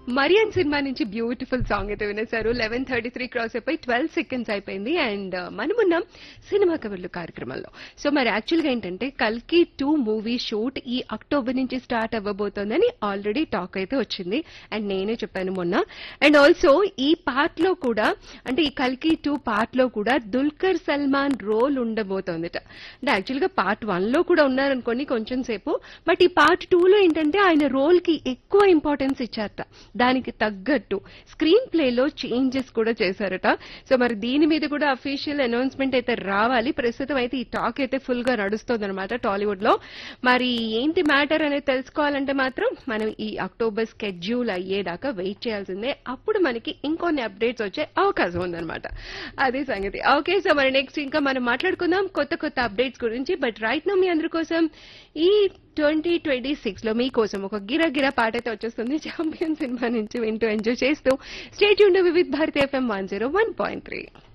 Marrion సినిమా నుంచి beautiful song అయితే వినేశారు లెవెన్ థర్టీ త్రీ క్రాస్ అయిపోయి ట్వెల్వ్ సెకండ్స్ అయిపోయింది అండ్ మనమున్నాం సినిమా కవర్లు కార్యక్రమంలో సో మరి యాక్చువల్ గా ఏంటంటే కల్కి టూ మూవీ షూట్ ఈ అక్టోబర్ నుంచి స్టార్ట్ అవ్వబోతోందని ఆల్రెడీ టాక్ అయితే వచ్చింది అండ్ నేనే చెప్పాను మొన్న అండ్ ఆల్సో ఈ పార్ట్ లో కూడా అంటే ఈ కల్కి టూ పార్ట్ లో కూడా దుల్కర్ సల్మాన్ రోల్ ఉండబోతోందిట అంటే యాక్చువల్ గా పార్ట్ వన్ లో కూడా ఉన్నారనుకోండి కొంచెం సేపు బట్ ఈ పార్ట్ టూ లో ఏంటంటే ఆయన రోల్ కి ఎక్కువ ఇంపార్టెన్స్ ఇచ్చారట దానికి తగ్గట్టు స్క్రీన్ ప్లే లో చేంజెస్ కూడా చేశారట సో మరి దీని మీద కూడా అఫీషియల్ అనౌన్స్మెంట్ అయితే రావాలి ప్రస్తుతం అయితే ఈ టాక్ అయితే ఫుల్ గా నడుస్తుంది అనమాట టాలీవుడ్ లో మరి ఏంటి మ్యాటర్ అనేది తెలుసుకోవాలంటే మాత్రం మనం ఈ అక్టోబర్ స్కెడ్యూల్ అయ్యేదాకా వెయిట్ చేయాల్సిందే అప్పుడు మనకి ఇంకొన్ని అప్డేట్స్ వచ్చే అవకాశం ఉందన్నమాట అదే సంగతి ఓకే సో మరి నెక్స్ట్ ఇంకా మనం మాట్లాడుకుందాం కొత్త కొత్త అప్డేట్స్ గురించి బట్ రైట్ నో మీ అందరి కోసం ఈ ట్వంటీ ట్వంటీ సిక్స్ లో మీకోసం ఒక గిరా గిరా పాట అయితే వచ్చేస్తుంది ఛాంపియన్ సినిమా నుంచి వింటూ ఎంజాయ్ చేస్తూ స్టేట్ యూన్ Vividh Bharati FM one zero one point three